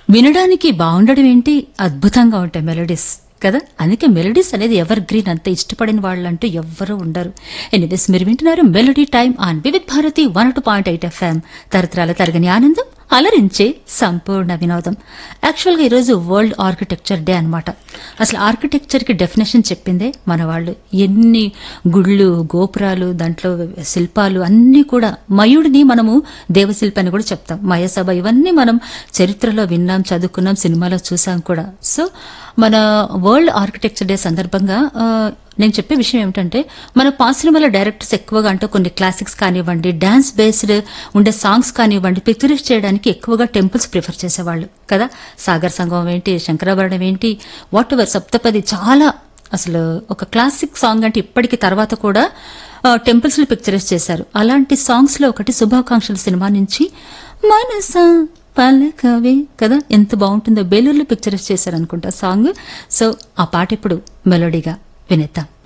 వినడానికి బాగుండడం ఏంటి అద్భుతంగా ఉంటాయి మెలోడీస్ కదా అందుకే మెలోడీస్ అనేది ఎవర్ గ్రీన్ అంత ఇష్టపడిన వాళ్ళంటూ ఎవ్వరూ ఉండరు ఎనివేస్ మీరు వింటున్నారు melody time on Vividh Bharati one two point eight FM తరతరాల తరగని ఆనందం అలరించే సంపూర్ణ వినోదం యాక్చువల్గా ఈరోజు వరల్డ్ ఆర్కిటెక్చర్ డే అన్నమాట అసలు ఆర్కిటెక్చర్కి డెఫినేషన్ చెప్పిందే మన వాళ్ళు ఎన్ని గుళ్ళు గోపురాలు దాంట్లో శిల్పాలు అన్నీ కూడా మయుడిని మనము దేవశిల్పి అని కూడా చెప్తాం మయసభ ఇవన్నీ మనం చరిత్రలో విన్నాం చదువుకున్నాం సినిమాలో చూసాం కూడా సో మన వరల్డ్ ఆర్కిటెక్చర్ డే సందర్భంగా ఆ, నేను చెప్పే విషయం ఏమిటంటే మన పాత సినిమాల డైరెక్టర్స్ ఎక్కువగా అంటే కొన్ని క్లాసిక్స్ కానివ్వండి డాన్స్ బేస్డ్ ఉండే సాంగ్స్ కానివ్వండి పిక్చరైజ్ చేయడానికి ఎక్కువగా టెంపుల్స్ ప్రిఫర్ చేసేవాళ్ళు కదా సాగర్ సంగమం ఏంటి శంకరాభరణం ఏంటి వాట్ ఎవర్ సప్తపది చాలా అసలు ఒక క్లాసిక్ సాంగ్ అంటే ఇప్పటికి తర్వాత కూడా టెంపుల్స్ లో పిక్చరైజ్ చేశారు అలాంటి సాంగ్స్ లో ఒకటి శుభాకాంక్షల సినిమా నుంచి మనసా పలకవే కదా ఎంత బాగుంటుందో బేలూరులో పిక్చరైజ్ చేశారు అనుకుంటా సాంగ్ సో ఆ పాట ఇప్పుడు మెలోడీగా వినేద్దాం